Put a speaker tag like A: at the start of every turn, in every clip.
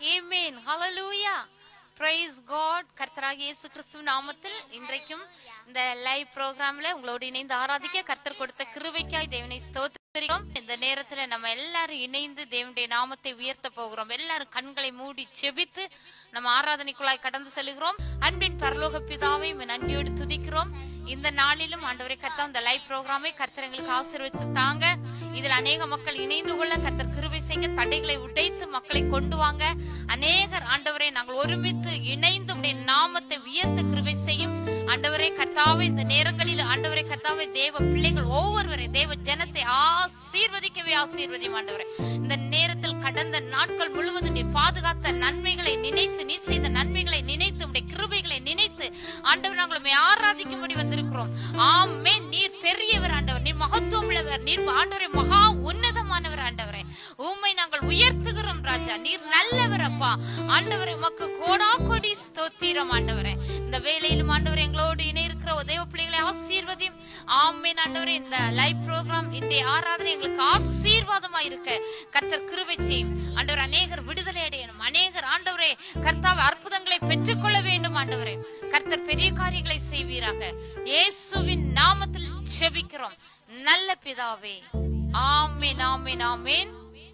A: ஆமென் ஹalleluya praise god கர்த்தராகிய இயேசு கிறிஸ்துவின் நாமத்தில் இன்றைக்கும் இந்த லைவ் ப்ரோக்ராம்ல உங்களோடு இணைந்து ஆராதிக்க கர்த்தர் கொடுத்த கிருபைக்காய் தேவனை ஸ்தோத்திரிக்கிறோம் இந்த நேரத்துல நம்ம எல்லாரும் இணைந்து தேவனுடைய நாமத்தை உயர்த்த போகிறோம் எல்லாரும் கண்களை மூடி செபித்து நம்ம ஆராதனைக்குள்ளாய் கடந்து செல்கிறோம் அன்பின் பரலோக பிதாவை உம்மை நன்றியோடு துதிக்கிறோம் இந்த நாளிலும் ஆண்டவரை கர்த்தா இந்த லைவ் ப்ரோக்ராமை கர்த்தர் எங்களுக்கு ஆசீர்வதித்து தாங்க இதில் அநேக மக்கள் இணைந்து கொள்ள கர்த்தர் கிருபை செய்ய தடைகளை உடைத்து மக்களை கொண்டு வாங்க அநேகர் ஆண்டவரை நாங்கள் ஒருமித்து இணைந்து உடைய நாமத்தை உயர்த்த கிருபை செய்யும் ஆண்டவரே கர்த்தாவே இந்த நேரங்களில் ஆண்டவரே கர்த்தாவே தேவ பிள்ளைகள் ஒவ்வொருவரை தேவ ஜனத்தை ஆசீர்வதிக்கவே ஆசீர்வதியும் ஆண்டவரே இந்த நேரத்தில் கடந்த நாட்கள் முழுவதும் நீ பாதுகாத்த நன்மைகளை நினைத்து நீ செய்த நன்மைகளை நினைத்து உடைய கிருபைகளை நினைத்து ஆண்டவர் நாங்கள் உம்மை ஆராதிக்கும்படி வந்திருக்கிறோம் ஆமே நீர் பெரியவர் ஆண்டவர் நீர் மகத்துவம் உள்ளவர் நீர் ஆண்டவரே மகா உன்னதமானவர் ஆண்டவரே உம்மை நாங்கள் உயர்த்துகிறோம் ராஜா நீர் நல்லவர் அப்பா ஆண்டவரே உமக்கு கோடா கொடி ஸ்தோத்திரம் ஆண்டவரே இந்த வேலையிலும் ஆண்டவரே எங்களோடு இணையிருக்கிற தேவ பிள்ளைகளை ஆசீர்வதியும் ஆமேன் ஆண்டவரே இந்த லைவ் ப்ரோக்ராம் இந்த ஆராதனை எங்களுக்கு ஆசீர்வாதமா இருக்க கர்த்தர் கிருபை செய்யும் ஆண்டவர் அநேகர் விடுதலை அடையணும் அநேகர் ஆண்டவரே கர்த்தாவை அற்புதங்களை பெற்றுக்கொள்ள வேண்டும் ஆண்டவரே கர்த்தர் பெரிய காரியங்களை செய்வீராக இயேசுவின் நாமத்தில் செபிக்கிறோம் நல்ல பிதாவே ஆமேன் ஆமேன் ஆமேன்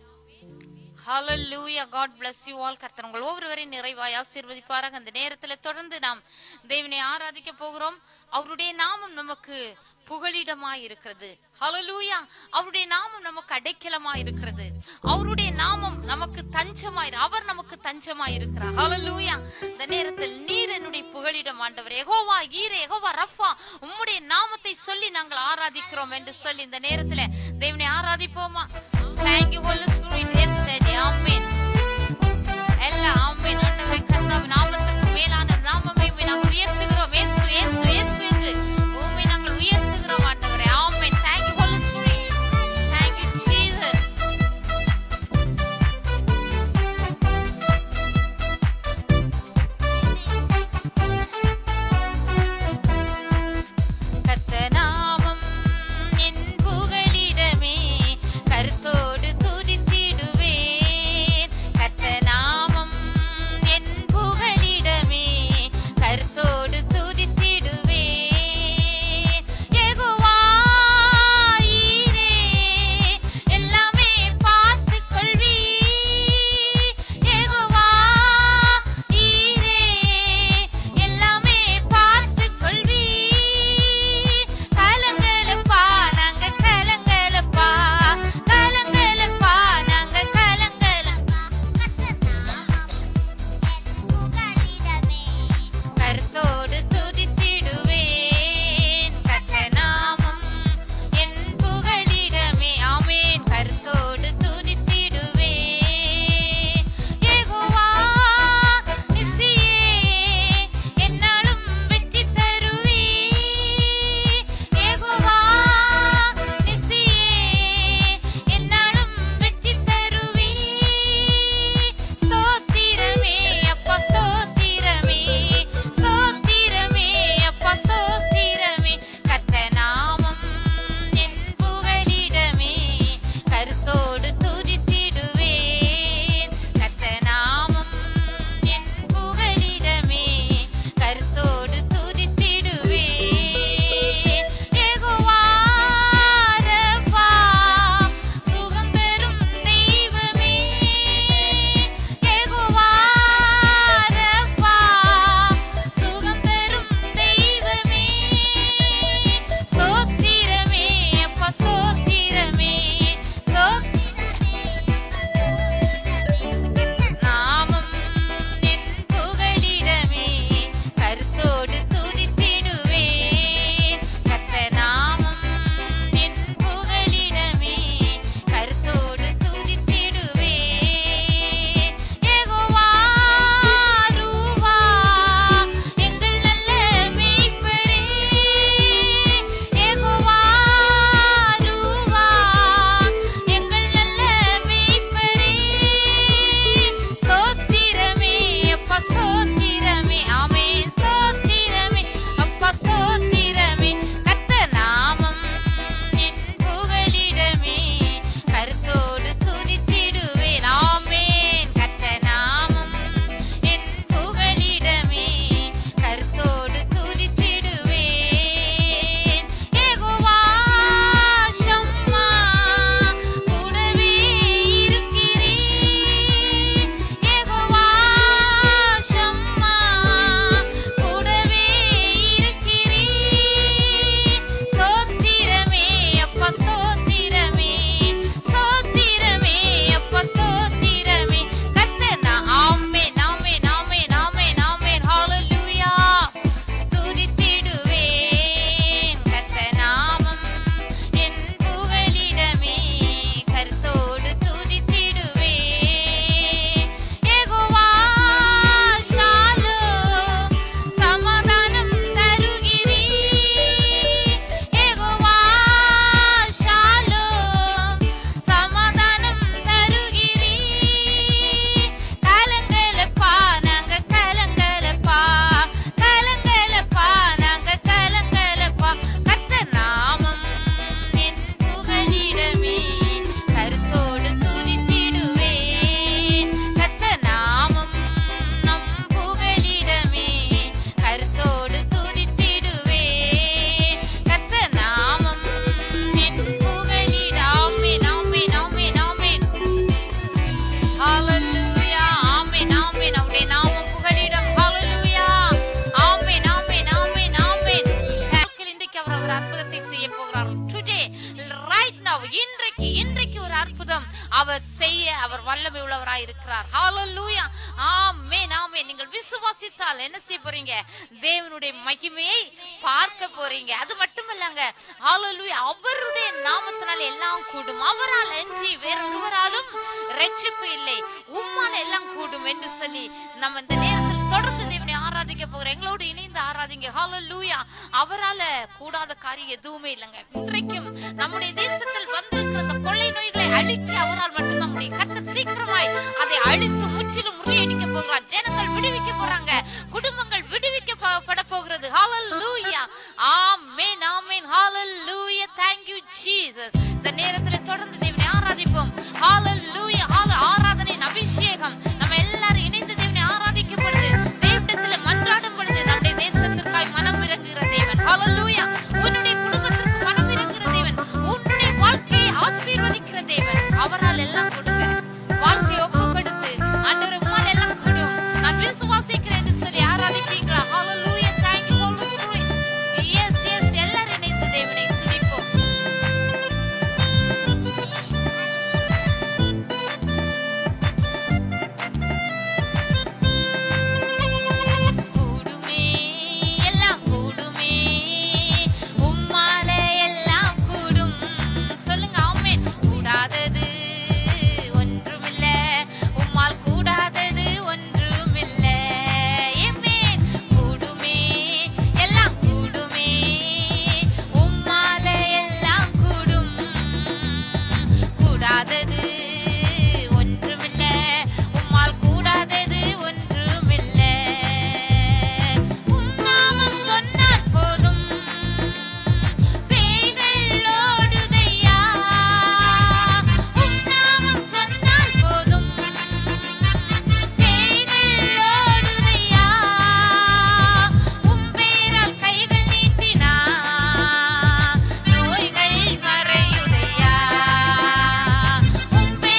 A: ஹalleluya god bless you all கர்த்தர் உங்கள் ஒவ்வொருவரையும் நிறைவாய் ஆசீர்வதிப்பாராக அந்த நேரத்தில் தொடர்ந்து நாம் தேவனை ஆராதிக்க போகிறோம் அவருடைய நாமம் நமக்கு புகலிடமாய் இருக்கிறது ஹalleluya அவருடைய நாமம் நமக்கு அடைக்கலமாய் இருக்கிறது அவருடைய நாமம் நமக்கு தஞ்சமாய் அவர் நமக்கு தஞ்சமாய் இருக்கிறார் ஹalleluya இந்த நேரத்தில் நீர் என்னுடைய புகலிடம் ஆண்டவர் யெகோவா ஈரே யெகோவா ரஃபா உம்முடைய நாமத்தை சொல்லி நாங்கள் ஆராதிக்கிறோம் என்று சொல்லி இந்த நேரத்தில் தேவனை ஆராதிப்போமா thank you holy spirit yes daddy amen எல்லா ஆமென் ஆண்டவரே கர்த்தாவே நாமத்திற்கு மேலான நாமமே உம்மை நாங்கள் உயர்த்துகிறோம் இயேசு இயேசு இயேசு என்று உம்மை நாங்கள் உயர்த்துகிறோம் ஆண்டவரே amen thank you holy spirit thank you Jesus கர்த்தநாமம் என் புகலிடமே கருத்தோடு துதித்திடுவேன் கர்த்தநாமம் என் புகலிடமே கருத்தோடு துதித்திடுவேன் யெகோவா ஈரே எல்லாமே பார்த்துக் கொள்வீர் யெகோவா ஈரே எல்லாமே பார்த்துக் கொள்வீர் கலங்கலப்பா நாங்க கலங்கலப்பா கலங்கலப்பா நாங்க கலங்கலப்பா கருத்தோடு துதித்திடுவேன் கர்த்தநாமம் என் புகலிடமே ஆமென் கருத்தோடு துதித்திடுவேன் யெகோவா நிசியே என்னாலும் வெற்றி தருவீர் யெகோவா நிசியே என்னாலும் வெற்றி தருவீர் ஸ்தோத்திரமே அப்பா ஸ்தோத்திரமே ஸ்தோத்திரமே அப்பா ஸ்தோத்திரமே கர்த்தநாமம் என் புகலிடமே கருத்தோடு துதித்திடுவேன் கர்த்தநாமம் என் புகலிடமே கருத்தோடு துதித்திடுவேன் யெகோவா ரஃபா சுகம் தரும் தெய்வமே யெகோவா ரஃபா சுகம் தரும் தெய்வமே ஸ்தோத்திரமே அப்பா ஸ்தோத்திரமே ஸ்தோத்திரமே அவர் செய்ய அவர் வல்லமை உள்ளவராய் இருக்கிறார் ஹalleluya ஆமென் ஆமென் நீங்கள் விசுவாசித்தால் என்ன செய்ய போறீங்க தேவனுடைய மகிமையை பார்க்க போறீங்க அது மட்டுமல்லங்க ஹalleluya அவருடைய நாமத்தினால் எல்லாம் கூடும் அவரால் அன்றி வேற ஒருவராலும் ரட்சிப்பு இல்லை உம்மால எல்லாம் கூடும் என்று சொல்லி நம்ம இந்த நேரத்தில் தொடர்ந்து தேவனை ஆராதிக்க போகிறோம் எங்களோடு இணைந்து ஆராதிங்க ஹalleluya அவரால கூடாத காரியம் எதுவுமே இல்லைங்க இன்றைக்கும் நம்முடைய தேசத்தில் வந்திருக்கிற அந்த கொள்ளை நோய்களை அழிக்க அவரால் மட்டும்தான் முடியும் கர்த்தர் சீக்கிரமாய் அதை அழித்து முற்றிலும் முறியடிக்க போகிறார் ஜனங்கள் விடுவிக்க போறாங்க குடும்பங்கள் விடுவிக்கப்பட போகிறது ஹalleluya ஆமென் ஆமென் ஹalleluya thank you jesus இந்த நேரத்தில் தொடர்ந்து தேவனை ஆராதிப்போம் ஹalleluya ஹalleluya ஆராதனையின் அபிஷேகம் நம்ம எல்லாரும் இணைந்து தேவனை ஆராதிக்கும் பொழுது தேவனிடத்தில் மன்றாடும் பொழுது நம்முடைய தேசத்திற்காய் மனம் இறங்குகிற தேவன் ஹalleluya உன்னுடைய குடும்பத்திற்கு மனம் இறங்குகிற தேவன் உன்னுடைய வாழ்க்கையை ஆசீர்வதிக்கிற தேவன் அவரால் எல்லாம் கொடுங்க வாழ்க்கையை ஒப்பு கொடுத்து ஆண்டவரே உம்மால் எல்லாம் கூடும் நான் விசுவாசிக்கிறேன் என்று சொல்லி ஆராதிப்பீங்களா ஹalleluya thank you holy spirit yes yes எல்லாரும் இணைந்து தேவனை துதிப்போம் கூடுமே எல்லாம் கூடுமே உம்மால எல்லாம் கூடும் சொல்லுங்க ஆமென் கூடாதது ஒன்றுமில்ல உம்மால் கூடாதது ஒன்றுமில்ல ஆமென் கூடுமே எல்லாம் கூடுமே உம்மால எல்லாம் கூடும் கூடாதது ஒன்றுமில்ல உம்மால் கூடாதது ஒன்றுமில்ல உம் நாமம் சொன்னால் போதும் பேய்கள் ஓடுதையா உம் நாமம் சொன்னால் போதும் பேய்கள் ஓடுதையா உம் பேரால் கைகள் நீட்டினா நோய்கள் மறையுதையா உம்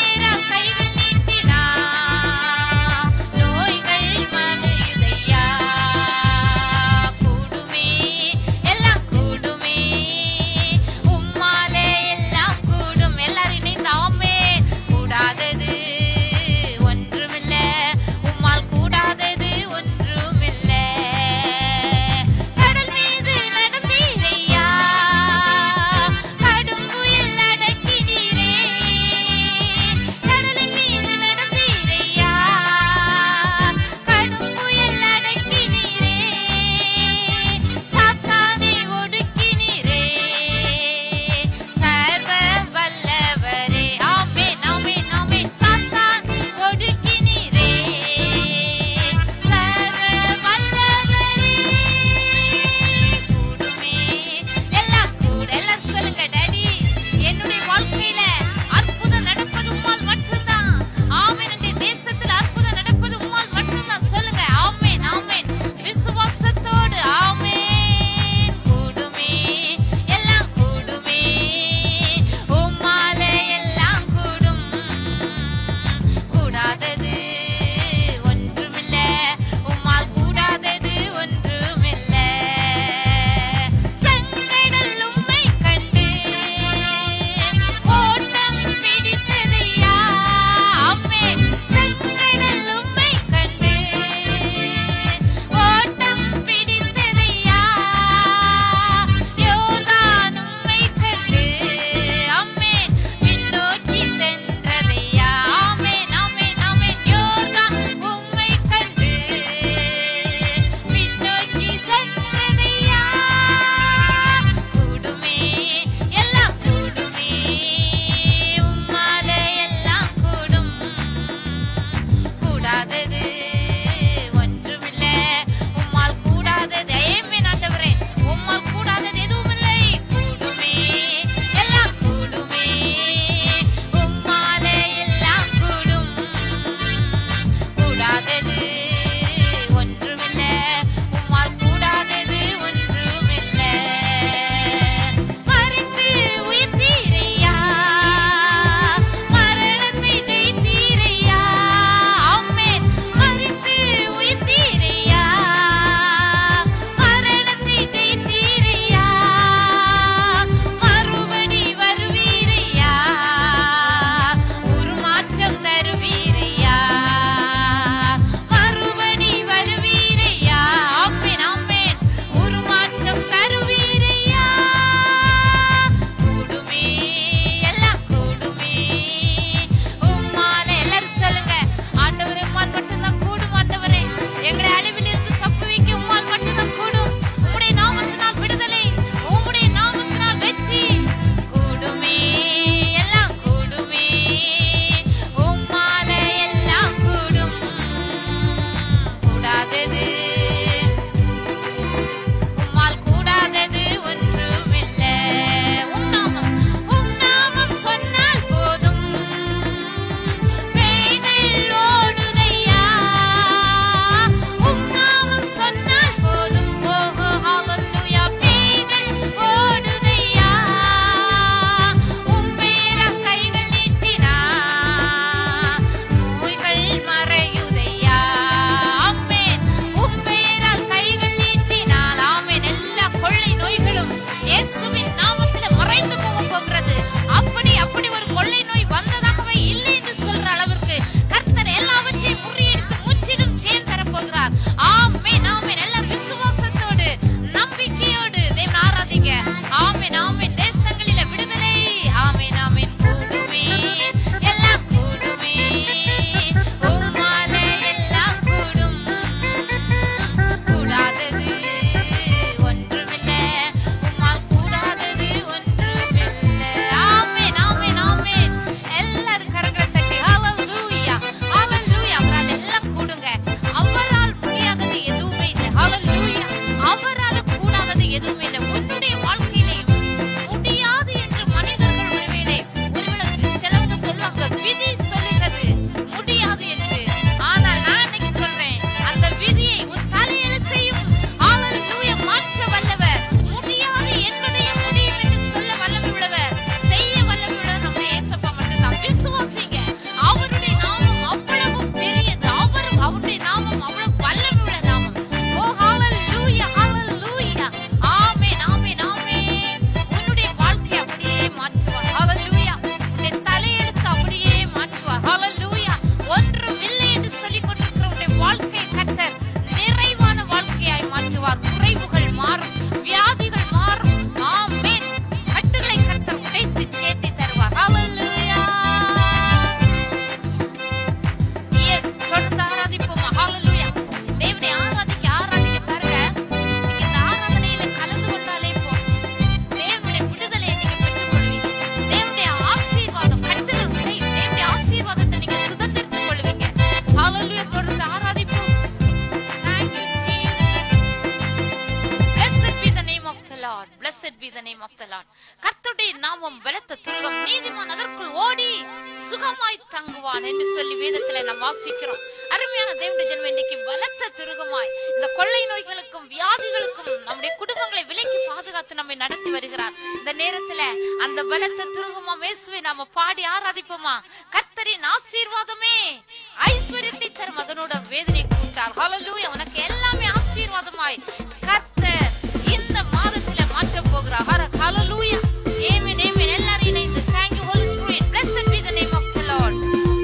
A: name of the Lord கர்த்தருடைய நாமம் பலத்த துருகம் நீதிமான் அதற்குள் ஓடி சுகமாய் தங்குவான் என்று சொல்லி வேதத்துல நாம் வாசிக்கிறோம் அருமையான தேவனுடைய ஜனம் இன்னைக்கு பலத்த துருகமாய் இந்த கொள்ளை நோய்களுக்கும் வியாதிகளுக்கும் நம்முடைய குடும்பங்களை விலைக்கு பாதுகாத்து நம்மை நடத்தி வருகிறார் இந்த நேரத்துல அந்த பலத்த துருகமா மேசுவை நாம பாடி ஆராதிப்போமா கர்த்தரின் ஆசீர்வாதமே ஐஸ்வர்யத்தை தரும் அதனோட வேதனை கூட்டார் ஹalleluya உனக்கு எல்லாமே ஆசீர்வாதமாய் கர்த்தர் இந்த மாதத்தில மாற்ற போகிறார் ஹர ஹalleluya ஆமென் ஆமென் எல்லாரும் இணைந்து thank you holy spirit blessed be the name of the lord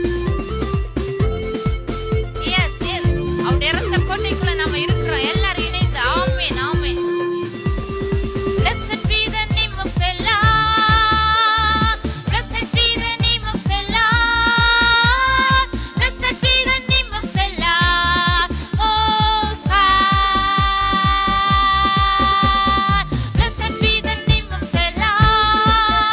A: yes yes அவருடைய இரத்த கோட்டைக்குள்ள நாம இருக்கிறோம் எல்லாரும் இணைந்து ஆமென் ஆமென் Blessed be the name of the Lord. Blessed be the name of the Lord. Blessed be the name of the Lord. Most High. Blessed be the name of the Lord.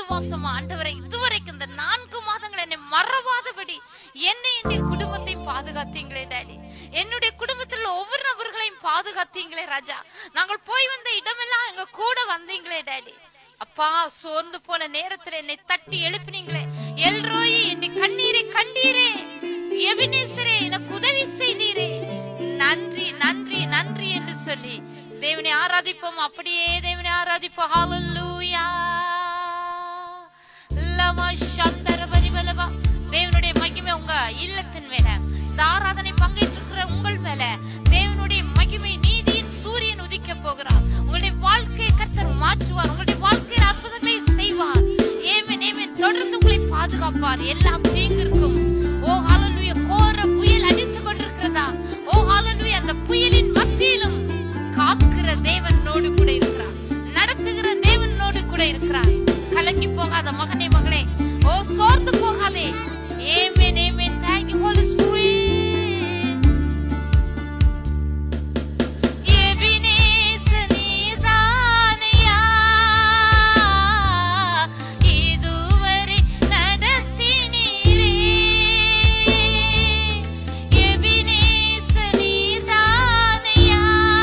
A: விசுவாசம் ஆண்டவரை இதுவரைக்கும் இந்த நான்கு மாதங்கள் என்னை மறவாதபடி என்னை என்னுடைய குடும்பத்தையும் பாதுகாத்தீங்களே டாடி என்னுடைய குடும்பத்தில் உள்ள ஒவ்வொரு நபர்களையும் பாதுகாத்தீங்களே ராஜா நாங்கள் போய் வந்த இடமெல்லாம் எங்க கூட வந்தீங்களே டாடி அப்பா சோர்ந்து போன நேரத்துல என்னை தட்டி எழுப்பினீங்களே எல்ரோயி என்னை கண்ணீரை கண்டீரே எபினேசரே எனக்கு உதவி செய்தீரே நன்றி நன்றி நன்றி என்று சொல்லி தேவனை ஆராதிப்போம் அப்படியே தேவனை ஆராதிப்போம் ஹalleluya லமா சந்தர பரிபலவா தேவனுடைய மகிமை உங்க இல்லத்தின் மேல இந்த ஆராதனை பங்கேற்றிருக்கிற உங்கள் மேல தேவனுடைய மகிமை நீதியின் சூரியன் உதிக்க போகிறார் உங்களுடைய வாழ்க்கையை கர்த்தர் மாற்றுவார் உங்களுடைய வாழ்க்கையில் அற்புதங்களை செய்வார் ஏமேன் ஏமேன் தொடர்ந்து உங்களை பாதுகாப்பார் எல்லாம் தீங்கிருக்கும் ஓ ஹalleluya கோர புயல் அடித்துக் கொண்டிருக்கிறதா ஓ ஹalleluya அந்த புயலின் மத்தியிலும் காக்கிற தேவனோடு கூட இருக்கிறார் நடத்துகிற தேவனோடு கூட இருக்கிறார் கலங்கி போகாத மகனே மகளே ஓ சோர்ந்து போகாதே ஏமேன் ஏமேன் thank you holy spirit Ebenezer நீதானையா, இதுவரை நடத்தினீரே. எபினேசர் நீதானையா,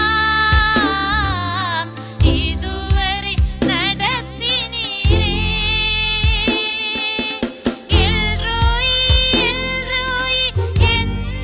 A: இதுவரை நடத்தினீரே. எல்ரோயி, எல்ரோயி, என்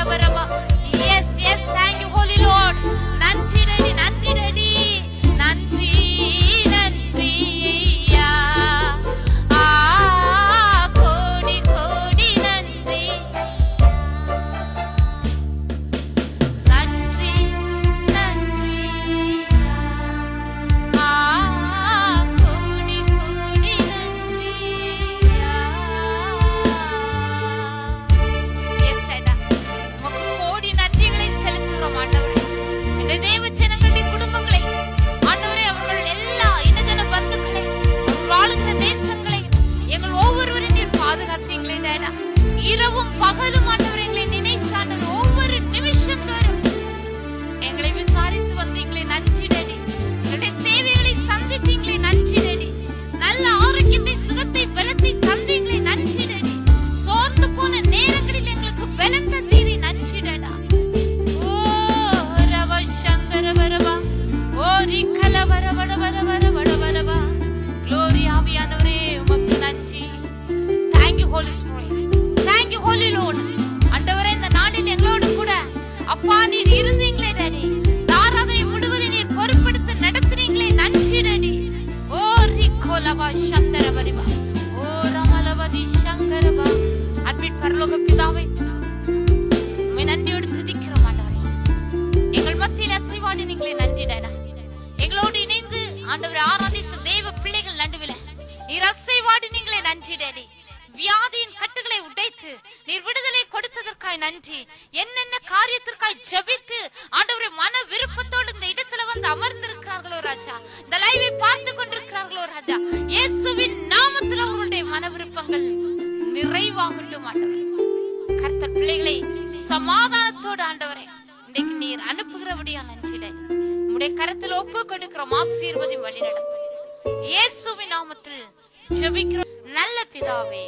A: வரவா yes yes thank you holy lord நன்றி டடி நன்றி டடி நன்றி நன்றி ஐயா ஆ கோடி கோடி நன்றி நன்றி நன்றி ஆ கோடி கோடி நன்றி எஸ் டேடா உமக்கு கோடி நன்றிகளை செலுத்துகிறோம் ஆண்டவரே இந்த தேவ ஜனங்களுடைய குடும்பங்களை ஆண்டவரே அவர்கள் எல்லா இனஜன பந்துக்களை அவர்கள் வாழுகிற தேசங்களை எங்கள் ஒவ்வொருவரையும் நீர் பாதுகாத்தீங்களே டேடா இரவும் பகலும் ஆண்டவரே எங்களை நினைத்து ஆண்டவர் ஒவ்வொரு நிமிஷம் தோறும் எங்களை விசாரித்து வந்தீங்களே நன்றி டேடி எங்களுடைய தேவைகளை சந்தித்தீங்களே நன்றி டேடி நல்ல ஆரோக்கியத்தை சுகத்தை பலத்தை தந்தீங்களே நன்றி டேடி சோர்ந்து போன நேரங்களில் எங்களுக்கு பலம் தந்தீரே நன்றி டேடா ஓ ரவ சந்தர வரவா ஓ ரிக்கல வர வட வர வர வட வரவா க்ளோரி ஆவியானவரே உமக்கு நன்றி thank you holy spirit thank you holy lord ஆண்டவரே இந்த நாளில் எங்களோடு கூட அப்பா நீர் இருந்தீங்களே டாடி இந்த ஆராதனை முழுவதும் நீர் பொறுப்பெடுத்து நடத்துனீங்களே நன்றி டாடி ஓ ரிக்கோலவா சந்தர வரிவா ஓ ரமலவதி சங்கரவா அட்மிட் பரலோக பிதாவே உம்மை நன்றியோடு துதிக்கிறோம் ஆண்டவரே எங்கள் மத்தியில் அசைவாடினீங்களே நன்றி டாடா எங்களோடு இணைந்து ஆண்டவரை ஆராதித்த தேவ பிள்ளைகள் நடுவில் நீர் அசைவாடினீங்களே நன்றி டாடி வியாதியின் கட்டுகளை உடைத்து நீர் விடுதலை கொடுத்ததற்காய் நன்றி என்னென்ன காரியத்திற்காய் ஜெபித்து ஆண்டவரை மன விருப்பத்தோடு இந்த இடத்துல வந்து அமர்ந்திருக்கிறார்களோ ராஜா இந்த லைவை பார்த்து கொண்டிருக்கிறார்களோ ராஜா இயேசுவின் நாமத்தில் அவர்களுடைய மன விருப்பங்கள் நிறைவாகட்டும் ஆண்டவரே கர்த்தர் பிள்ளைகளை சமாதானத்தோடு ஆண்டவரே இன்றைக்கு நீர் அனுப்புகிறபடியா நன்றிட உடைய கரத்தில் ஒப்பு கொடுக்கிறோம் ஆசீர்வதி வழி நடத்தும் இயேசுவின் நாமத்தில் ஜெபிக்கிறோம் நல்ல பிதாவே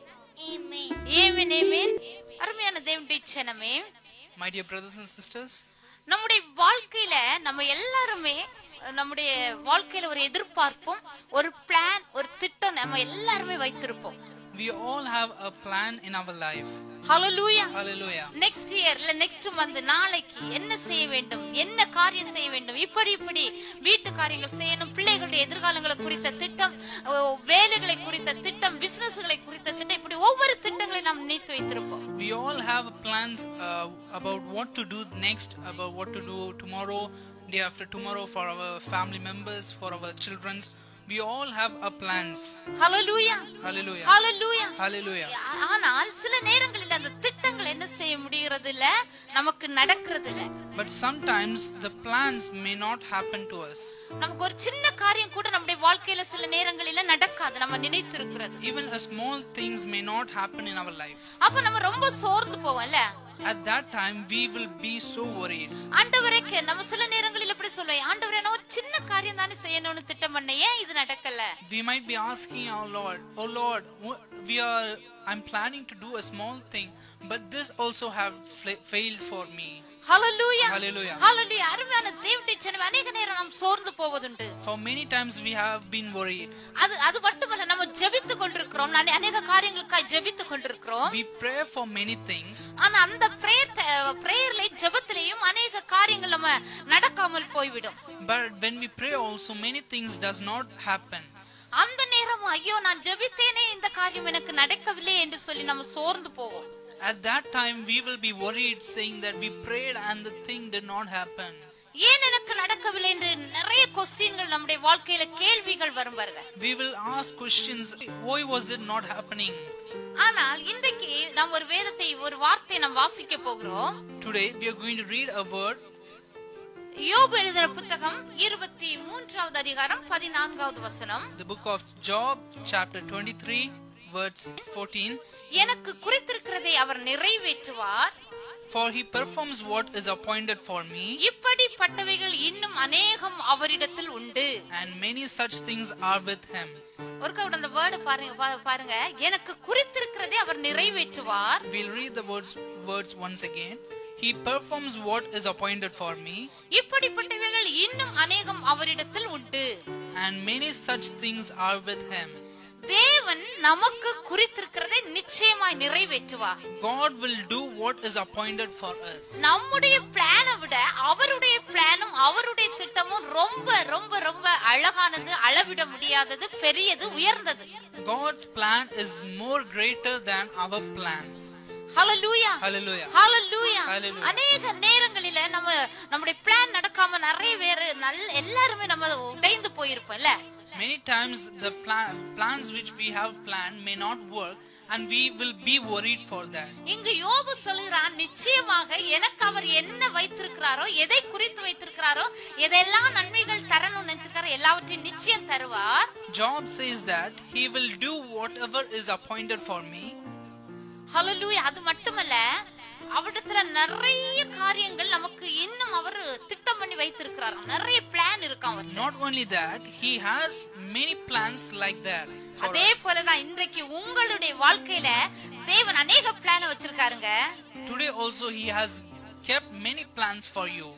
A: ஏமேன் ஏமேன் அருமையான தேவனுடைய ஜனமே
B: My dear brothers and sisters,
A: நம்முடைய வாழ்க்கையில நம்ம எல்லாருமே நம்முடைய வாழ்க்கையில ஒரு எதிர்பார்ப்பும் ஒரு பிளான் ஒரு திட்டம் நம்ம எல்லாருமே வைத்திருப்போம்
B: we all have a plan in our life.
A: Hallelujah
B: Hallelujah.
A: Next year இல்ல நெக்ஸ்ட் மந்த் நாளைக்கு என்ன செய்ய வேண்டும் என்ன காரியம் செய்ய வேண்டும் இப்படி இப்படி வீட்டு காரியங்கள் செய்யணும் பிள்ளைகளுடைய எதிர்காலங்களை குறித்த திட்டம் ஓ, வேலைகளை குறித்த திட்டம் பிசினஸ்களை குறித்த திட்டம் இப்படி ஒவ்வொரு திட்டங்களை நாம் நினைத்து வைத்திருப்போம்
B: We all have plans uh, about what to do next, about what to do tomorrow, day after tomorrow for our family members, for our children's. We all have a plans.
A: Hallelujah
B: Hallelujah.
A: Hallelujah
B: Hallelujah.
A: ஆனால் சில நேரங்களில் அந்த திட்டங்கள் என்ன செய்ய முடிகிறது இல்ல நமக்கு நடக்கிறது இல்ல
B: But sometimes the plans may not happen to us.
A: நமக்கு ஒரு சின்ன காரியம் கூட நம்முடைய வாழ்க்கையில சில நேரங்களில நடக்காது நம்ம நினைத்து இருக்கிறது
B: Even a small things may not happen in our life.
A: அப்ப நம்ம ரொம்ப சோர்ந்து போவோம்ல
B: At that time, we will be so worried.
A: ஆண்டவரே கே- நம்ம சில நேரங்களில் இப்படி சொல்லுவோம் ஆண்டவரே நான் ஒரு சின்ன காரியம் தானே செய்யணும்னு திட்டம் பண்ண ஏன் இது நடக்கல
B: We might be asking our Lord, Oh Lord, wh- we are. I'm planning to do a small thing, but this also have fla- failed for me.
A: Hallelujah
B: Hallelujah.
A: ஹalleluya அருமையான தேவனுடைய ஜனமே அநேக நேரம் நாம் சோர்ந்து போவதுண்டு
B: For many times we have been worried.
A: அது அது மட்டுமல்ல நம்ம ஜெபித்து கொண்டிருக்கிறோம் நான் அநேக காரியங்களுக்காய் ஜெபித்து கொண்டிருக்கிறோம்
B: We pray for many things,
A: ஆனா அந்த பிரேயர் பிரேயர்லயும் ஜெபத்திலையும் அநேக காரியங்கள் நம்ம நடக்காமல் போய்விடும்
B: but when we pray also many things does not happen.
A: அந்த நேரம் ஐயோ நான் ஜெபித்தேனே இந்த காரியம் எனக்கு நடக்கவில்லை என்று சொல்லி நம்ம சோர்ந்து போவோம்
B: At that time we will be worried saying that we prayed and the thing did not happen.
A: ஏன் எனக்கு நடக்கவில்லை என்று நிறைய கொஸ்டின்கள் நம்முடைய வாழ்க்கையில கேள்விகள் வரும் பாருங்க
B: We will ask questions, why was it not happening?
A: ஆனால் இன்றைக்கு நாம் ஒரு வேதத்தை ஒரு வார்த்தையை நாம் வாசிக்க போகிறோம்
B: Today we are going to read a word
A: யோபு எழுதின புத்தகம் இருபத்தி மூன்றாவது அதிகாரம் பதினான்காவது வசனம்
B: The book of Job, chapter 23, verse 14.
A: எனக்கு குறித்திருக்கிறதை அவர் நிறைவேற்றுவார்
B: For he performs what is appointed for me,
A: இப்படிப்பட்டவைகள் இன்னும் அநேகம் அவரிடத்தில் உண்டு
B: and many such things are with him.
A: ஒருக்க விட அந்த வேர்டு பாருங்க பா- பாருங்க எனக்கு குறித்திருக்கிறதை அவர் நிறைவேற்றுவார்
B: We'll read the words, words once again. He performs what is appointed for me,
A: இப்படிப்பட்டவைகள் இன்னும் அநேகம் அவரிடத்தில் உண்டு
B: and many such things are with him.
A: தேவன் நமக்கு குறித்திருக்கிறதை நிச்சயமாய் நிறைவேற்றுவார்
B: God will do what is appointed for us.
A: நம்முடைய பிளானை விட அவருடைய பிளானும் அவருடைய திட்டமும் ரொம்ப ரொம்ப ரொம்ப அழகானது அளவிட முடியாதது பெரியது உயர்ந்தது
B: God's plan is more greater than our plans.
A: Hallelujah
B: Hallelujah.
A: Hallelujah
B: Hallelujah.
A: அநேக நேரங்களில நம்ம நம்முடைய பிளான் நடக்காம நிறைய பேர் நல்ல எல்லாருமே நம்ம உடைந்து போயிருப்போம்ல
B: Many times the plan, plans which we have planned may not work and we will be worried for that.
A: இங்கு யோபு சொல்கிறான் நிச்சயமாக எனக்கு அவர் என்ன வைத்திருக்கிறாரோ எதை குறித்து வைத்திருக்கிறாரோ எதெல்லாம் நன்மைகள் தரணும்னு நினைச்சிருக்காரோ எல்லாவற்றையும் நிச்சயம் தருவார்
B: Job says that he will do whatever is appointed for me.
A: ஹalleluya அது மட்டுமல்ல அவரிடத்துல நிறைய காரியங்கள் நமக்கு இன்னும் அவர் திட்டம் பண்ணி வைத்திருக்கிறார் நிறைய பிளான் இருக்காம் அவர்
B: Not only that, he has many plans like that. For
A: அதே
B: us.
A: போலதான் இன்றைக்கு உங்களுடைய வாழ்க்கையில தேவன் அநேக பிளான வச்சிருக்காருங்க
B: Today also he has kept many plans for you.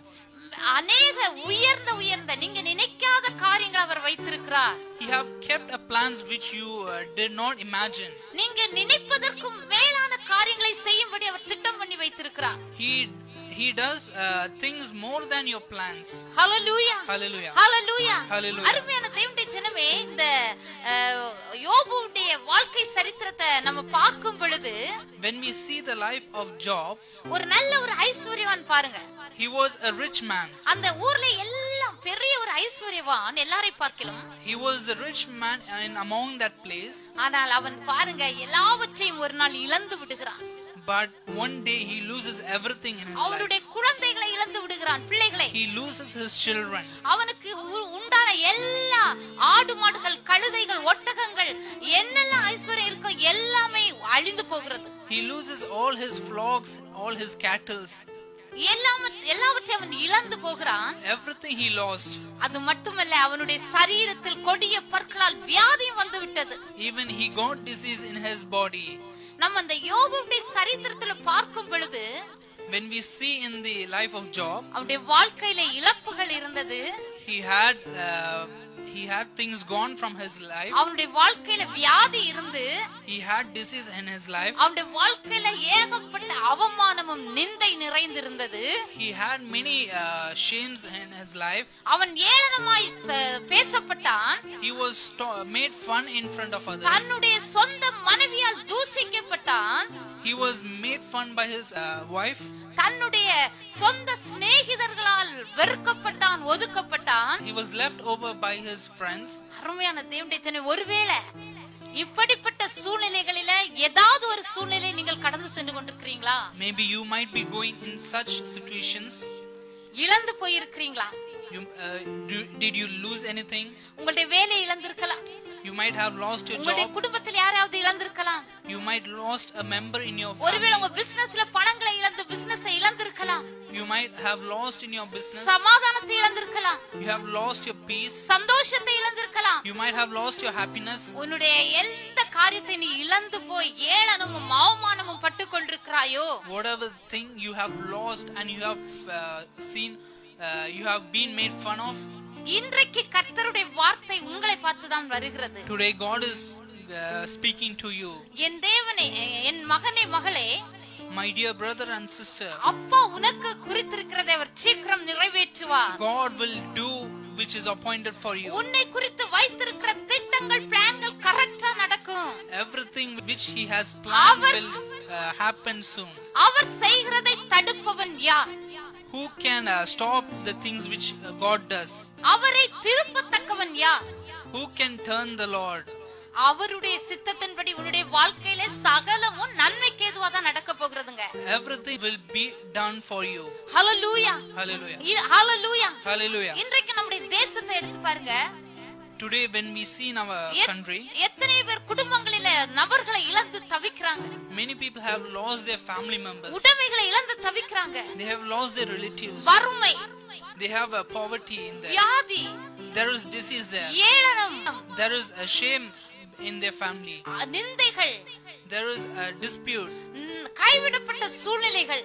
A: அநேக உயர்ந்த உயர்ந்த நீங்க நினைக்காத காரியங்கள் அவர் வைத்திருக்கிறார்
B: He have kept a plans which you uh, did not imagine.
A: நீங்க நினைப்பதற்கும் மேலான காரியங்களை செய்யும்படி அவர் திட்டம் பண்ணி வைத்திருக்கிறார்
B: He he does uh, things more than your plans.
A: Hallelujah
B: Hallelujah.
A: Hallelujah
B: Hallelujah.
A: அருமையான தேவனுடைய ஜனமே இந்த அஹ், யோபுவுடைய வாழ்க்கை சரித்திரத்தை நம்ம பார்க்கும் பொழுது
B: When we see the life of Job,
A: ஒரு நல்ல ஒரு ஐஸ்வர்யவான் பாருங்க
B: he was a rich man.
A: அந்த ஊர்ல எல்லாம் பெரிய ஒரு ஐஸ்வர்யவான் எல்லாரை பார்க்கலாம்
B: He was a rich man in among that place,
A: ஆனால் அவன் பாருங்க எல்லாவற்றையும் ஒரு நாள் இழந்து விடுகிறான்
B: but one day he loses everything in his life.
A: அவனுடைய குழந்தைகளை இழந்து விடுகிறான் பிள்ளைகளை
B: He loses his children.
A: அவனுக்கு உ- உண்டான எல்லா ஆடு மாடுகள் கழுதைகள் ஒட்டகங்கள் என்னெல்லாம் ஐஸ்வர்யம் இருக்கோ எல்லாமே அழிந்து போகிறது
B: He loses all his flocks, all his cattle.
A: எல்லாம் எல்லாவற்றையும் அவன் இழந்து போகிறான்
B: Everything he lost.
A: அது மட்டுமல்ல அவனுடைய சரீரத்தில் கொடிய பற்களால் வியாதியும் வந்து விட்டது
B: Even he got disease in his body.
A: நம்ம அந்த யோபுடைய சரித்திரத்துல பார்க்கும் பொழுது
B: When we see in the life of Job,
A: அவனுடைய வாழ்க்கையில இழப்புகள் இருந்தது
B: he had uh, he had things gone from his life.
A: அவனுடைய வாழ்க்கையில வியாதி இருந்து
B: He had disease in his life.
A: அவனுடைய வாழ்க்கையில ஏகப்பட்ட அவமானமும் நிந்தை நிறைந்திருந்தது
B: He had many uh, shames in his life.
A: அவன் ஏளனமாய் ச- பேசப்பட்டான்
B: He was sto- made fun in front of others.
A: தன்னுடைய சொந்த மனைவியால் தூசிக்கப்பட்டான்
B: He was made fun by his uh, wife.
A: தன்னுடைய சொந்த சிநேகிதர்களால் வெறுக்கப்பட்டான் ஒதுக்கப்பட்டான்
B: He was left over by his friends.
A: அருமையான தேவனுடைய ஜனமே, ஒருவேளை இப்படிப்பட்ட சூழ்நிலைகளில ஏதாவது ஒரு சூழ்நிலை நீங்கள் கடந்து சென்று கொண்டிருக்கிறீங்களா
B: Maybe you might be going in such situations.
A: இழந்து போயிருக்கிறீங்களா
B: You, uh, do, did you lose anything?
A: உங்களுடைய வேலையை இழந்திருக்கலாம்
B: You might have lost your
A: உங்களுடைய
B: job.
A: குடும்பத்தில் யாராவது இழந்திருக்கலாம்
B: You might lost a member in your
A: ஒருவேளை
B: family.
A: உங்க பிசினஸ்ல பணங்களை இழந்து பிசினஸ் இழந்திருக்கலாம்
B: You might have lost in your business.
A: சமாதானத்தை இழந்திருக்கலாம்
B: You have lost your peace.
A: சந்தோஷத்தை இழந்திருக்கலாம்
B: You might have lost your happiness.
A: உன்னுடைய எந்த காரியத்தை நீ இழந்து போய் ஏளனமும் அவமானமும் பட்டு கொண்டிருக்கிறாயோ
B: Whatever thing you have lost and you have uh, seen, uh, you have been made fun of.
A: இன்றைக்கு கர்த்தருடைய வார்த்தை உங்களை பார்த்துதான் வருகிறது
B: Today, God is uh, speaking to you.
A: என் தேவனே என் மகனே மகளே
B: My dear brother and sister,
A: அப்பா உனக்கு குறித்திருக்கிறதை அவர் சீக்கிரம் நிறைவேற்றுவார்
B: God will do which is appointed for you.
A: உன்னை குறித்து வைத்திருக்கிற திட்டங்கள் பிளான்கள் கரெக்டா நடக்கும்
B: Everything which He has planned
A: Our-
B: will uh, happen soon.
A: அவர் செய்கிறதை தடுப்பவன் யார்
B: Who can uh, stop the things which uh, God does?
A: அவரை திருப்பத்தக்கவன் யார்
B: Who can turn the Lord?
A: அவருடைய சித்தத்தின்படி உன்னுடைய வாழ்க்கையில சகலமும் நன்மைக்கு ஏதுவா தான் நடக்க போகிறதுங்க
B: Everything will be done for you.
A: Hallelujah
B: Hallelujah.
A: E- hallelujah
B: Hallelujah.
A: இன்றைக்கு நம்முடைய தேசத்தை எடுத்து பாருங்க
B: Today, when we see in our
A: எத்-
B: country,
A: எத்தனை பேர் குடும்பங்களில நபர்களை இழந்து தவிக்கிறாங்க
B: many people have lost their family members.
A: உடைமைகளை இழந்து தவிக்கிறாங்க
B: They have lost their relatives.
A: வறுமை
B: They have a poverty in there.
A: வியாதி
B: There is disease there.
A: ஏளனம்
B: There is a shame in their family.
A: A, நிந்தைகள்
B: There is a dispute.
A: ம், கைவிடப்பட்ட சூழ்நிலைகள்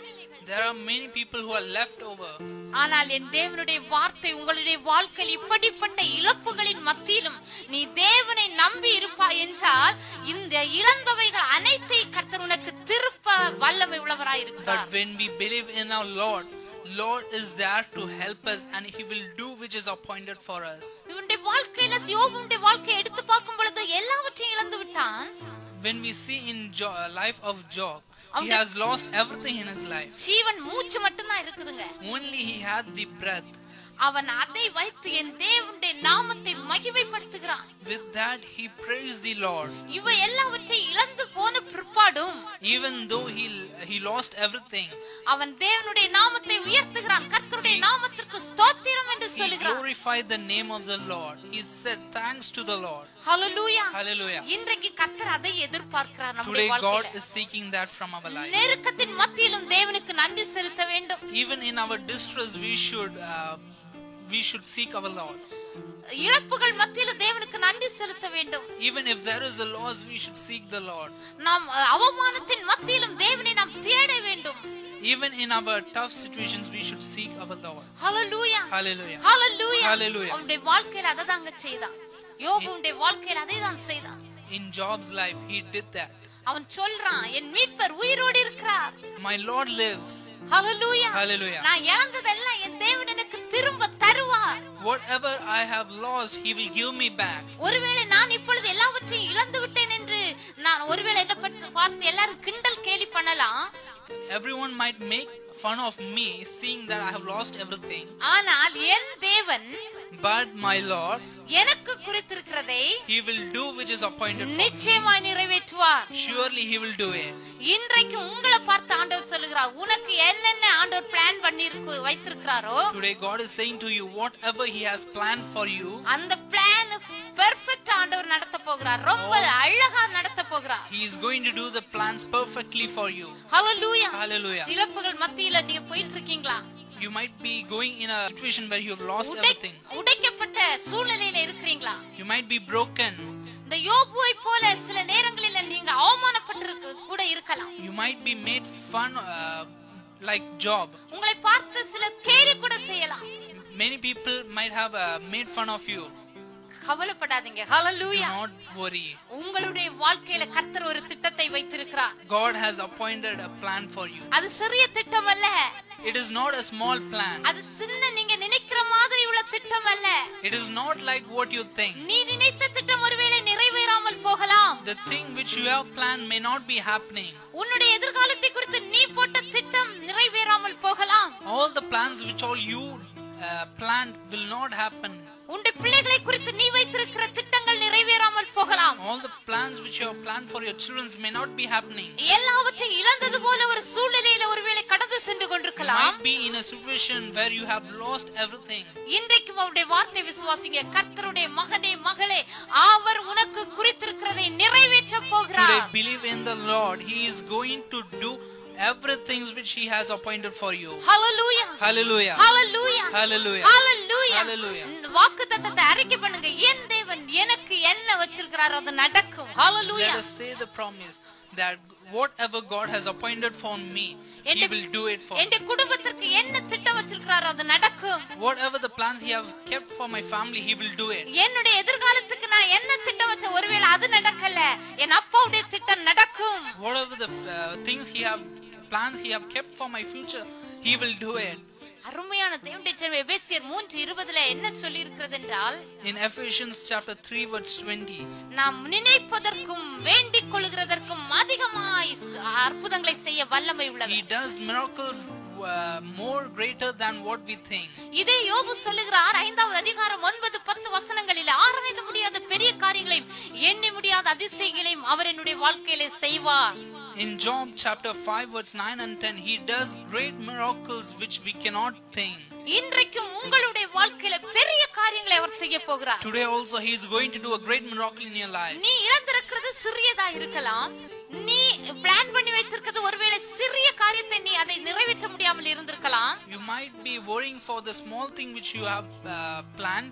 B: There are many people who are left over.
A: ஆனால் என் தேவனுடைய வார்த்தை உங்களுடைய வாழ்க்கையில் இப்படிப்பட்ட இழப்புகளின் மத்தியிலும் நீ தேவனை நம்பி இருப்பாய் என்றால் இந்த இழந்தவைகள் அனைத்தையும் கர்த்தர் உனக்கு திருப்ப வல்லமை உள்ளவராய் இருக்கிறார்
B: But when we believe in our Lord, Lord is there to help us and He will do which is appointed for us.
A: இவனுடைய வாழ்க்கையில யோபுடைய வாழ்க்கையை எடுத்து பார்க்கும் பொழுது எல்லாவற்றையும் இழந்து விட்டான்
B: When we see in jo- life of Job, he
A: அவனுடைய-
B: has lost everything in his life.
A: ஜீவன் மூச்சு மட்டும்தான் இருக்குதுங்க
B: Only he had the breath.
A: அவன் அதை வைத்து என் தேவனுடைய நாமத்தை மகிமைப்படுத்துகிறான்
B: With that, he praised the Lord.
A: இவ எல்லாவற்றையும் இழந்து போன பிற்பாடும்
B: Even though he he lost everything,
A: அவன் தேவனுடைய நாமத்தை உயர்த்துகிறான் கர்த்தருடைய நாமத்திற்கு ஸ்தோத்திரம் என்று
B: he
A: சொல்லுகிறான்
B: glorified the name of the Lord. He said, Thanks to the Lord.
A: Hallelujah
B: Hallelujah.
A: இன்றைக்கு கர்த்தர் அதை எதிர்பார்க்கிறார் நம்முடைய
B: Today, God
A: வாழ்க்கையில
B: is seeking that from our life.
A: நெருக்கத்தின் மத்தியிலும் தேவனுக்கு நன்றி செலுத்த வேண்டும்
B: Even in our distress, we should uh, we should seek our Lord.
A: இழப்புகள் மத்தியில தேவனுக்கு நன்றி செலுத்த வேண்டும்
B: Even if there is a loss, we should seek the Lord.
A: நாம் அஹ், அவமானத்தின் மத்தியிலும் தேவனை நாம் தேட வேண்டும்
B: Even in our tough situations, we should seek our Lord.
A: Hallelujah
B: Hallelujah.
A: Hallelujah
B: Hallelujah.
A: அவனுடைய வாழ்க்கையில அதை தாங்க செய்தான் யோபுடைய வாழ்க்கையில அதை தான் செய்தான்
B: In Job's life, he did that.
A: அவன் சொல்றான் என் மீட்பர் உயிரோடு இருக்கிறார்
B: My Lord lives.
A: Hallelujah
B: Hallelujah.
A: நான் இழந்ததெல்லாம் என் தேவன் எனக்கு திரும்ப தருவார்
B: Whatever I have lost, He will give me back.
A: ஒருவேளை நான் இப்பொழுது எல்லாவற்றையும் இழந்து விட்டேன் என்று நான் ஒருவேளை என்ன பட்டு பார்த்து எல்லாரும் கிண்டல் கேலி பண்ணலாம்
B: Everyone might make fun of me seeing that I have lost everything.
A: ஆனால் என் தேவன்
B: But my Lord,
A: எனக்கு குறித்திருக்கிறதை
B: He will do which is appointed for me.
A: நிச்சயமாய் நிறைவேற்றுவார்
B: Surely He will do it.
A: இன்றைக்கு உங்களை பார்த்து ஆண்டவர் சொல்லுகிறார் உனக்கு என்னென்ன ஆண்டவர் பிளான் பண்ணி வைத்திருக்கிறாரோ
B: Today, God is saying to you, whatever He has planned for you,
A: அந்த பிளான் பெர்ஃபெக்ட் ஆண்டவர் நடத்த போகிறார் ரொம்ப அழகா நடத்த போகிறார்
B: He is going to do the plans perfectly for you.
A: Hallelujah
B: Hallelujah.
A: இழப்புகள் மத்தியில நீங்க போயிட்டு இருக்கீங்களா
B: You might be going in a situation where you have lost
A: உடை-
B: everything.
A: உடைக்கப்பட்ட சூழ்நிலையில இருக்கிறீங்களா
B: You might be broken.
A: இந்த யோபுவை போல சில நேரங்களில நீங்க அவமானப்பட்டிருக்க கூட இருக்கலாம்
B: You might be made fun uh, like Job.
A: உங்களை பார்த்து சில கேலி கூட செய்யலாம்
B: Many people might have uh, made fun of you.
A: கவலைப்படாதீங்க
B: Do
A: ஹalleluya
B: not worry.
A: உங்களுடைய வாழ்க்கையில கர்த்தர் ஒரு திட்டத்தை வைத்திருக்கிறார்
B: God has appointed a plan for you.
A: அது சிறிய திட்டம் அல்ல
B: It is not a small plan.
A: அது சின்ன நீங்க நினைக்கிற மாதிரி உள்ள திட்டம் அல்ல
B: It is not like what you think.
A: நீ நினைத்த திட்டம் ஒருவேளை நிறைவேறாமல் போகலாம்
B: The thing which you have planned may not be happening.
A: உன்னுடைய எதிர்காலத்தை குறித்து நீ போட்ட திட்டம் நிறைவேறாமல் போகலாம்
B: All the plans which all you uh, planned will not happen.
A: உன்னுடைய பிள்ளைகளை குறித்து நீ வைத்திருக்கிற திட்டங்கள் நிறைவேறாமல் போகலாம்
B: All the plans which you have planned for your children may not be happening.
A: எல்லாவற்றையும் இழந்தது போல ஒரு சூழ்நிலையில ஒருவேளை கடந்து சென்று
B: You
A: கொண்டிருக்கலாம்
B: might be in a situation where you have lost everything.
A: இன்றைக்கும் அவருடைய வார்த்தை விசுவாசிங்க கர்த்தருடைய மகனே மகளே அவர் உனக்கு குறித்திருக்கிறதை நிறைவேற்ற
B: Today,
A: போகிறார்
B: believe in the Lord. He is going to do everything which He has appointed for you.
A: Hallelujah
B: Hallelujah.
A: Hallelujah
B: Hallelujah.
A: Hallelujah
B: Hallelujah.
A: வாக்கு தத்தத்தை அறிக்கை பண்ணுங்க என் தேவன் எனக்கு என்ன வச்சிருக்கிறாரோ அது நடக்கும் ஹalleluya
B: Let us say the promise that whatever God has appointed for me, He
A: N
B: will do it for
A: N
B: me.
A: குடும்பத்திற்கு என்ன திட்டம் வச்சிருக்கிறாரோ அது நடக்கும்
B: Whatever the plans He have kept for my family, He will do it.
A: என்னுடைய எதிர்காலத்துக்கு நான் என்ன திட்டம் வச்ச ஒருவேளை அது நடக்கல என் அப்பாவுடைய திட்டம் நடக்கும்
B: Whatever the uh, things He have plans He have kept for my future, He will do it.
A: அருமையான தேவனுடைய செல்வ எபேசியர் மூன்று இருபதுல என்ன சொல்லி இருக்கிறது என்றால்
B: In Ephesians chapter 3 verse 20,
A: நாம் நினைப்பதற்கும் வேண்டிக் கொள்கிறதற்கும் அதிகமாய் அற்புதங்களை செய்ய வல்லமை உள்ளது
B: He does miracles uh, more greater than what we think.
A: இதே யோபு சொல்லுகிறார் ஐந்தாவது அதிகாரம் ஒன்பது பத்து வசனங்களில் ஆராய்ந்து முடியாத பெரிய காரியங்களையும் எண்ணி முடியாத அதிசயங்களையும் அவர் என்னுடைய வாழ்க்கையில செய்வார்
B: In Job chapter 5 verse 9 and 10, he does great miracles which we cannot think.
A: இன்றைக்கும் உங்களுடைய வாழ்க்கையில பெரிய காரியங்களை அவர் செய்ய போகிறார்
B: Today also he is going to do a great miracle in your life.
A: நீ இழந்திருக்கிறது சிறியதா இருக்கலாம் நீ பிளான் பண்ணி வைத்திருக்கிறது ஒருவேளை சிறிய காரியத்தை நீ அதை நிறைவேற்ற முடியாமல் இருந்திருக்கலாம்
B: You might be worrying for the small thing which you have uh, planned.